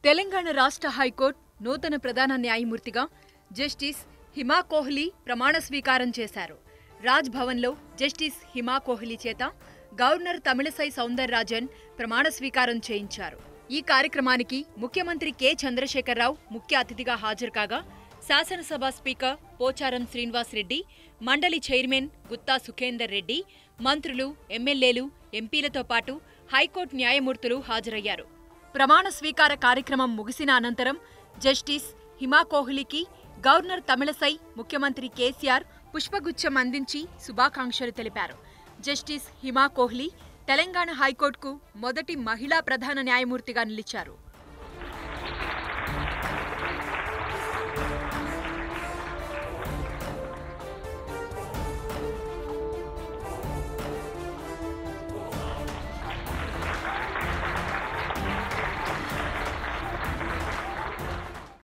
తెలంగాణ రాష్ట్ర హైకోర్టు నూతన ప్రధాన న్యాయమూర్తిగా జస్టిస్ హిమా కోహ్లీ ప్రమాణ స్వీకారం చేశారు రాజ్ భవన్లో జస్టిస్ హిమా కోహ్లీ చేత గవర్నర్ తమిళసై సౌందరరాజన్ ప్రమాణ స్వీకారం చేయించారు ఈ కార్యక్రమానికి ముఖ్యమంత్రి కె చంద్రశేఖరరావు ముఖ్య అతిథిగా హాజరు కాగా శాసనసభ స్పీకర్ పోచారం శ్రీనివాస్ రెడ్డి మండలి చైర్మన్ గుత్తా సుఖేందర్ రెడ్డి మంత్రులు ఎమ్మెల్యేలు ఎంపీలతో పాటు హైకోర్టు న్యాయమూర్తులు హాజరయ్యారు ప్రమాణ స్వీకార కార్యక్రమం ముగిసిన అనంతరం జస్టిస్ హిమా కోహ్లీకి గవర్నర్ తమిళసై ముఖ్యమంత్రి కేసీఆర్ పుష్పగుచ్చం అందించి శుభాకాంక్షలు తెలిపారు జస్టిస్ హిమా కోహ్లీ తెలంగాణ హైకోర్టుకు మొదటి మహిళా ప్రధాన న్యాయమూర్తిగా నిలిచారు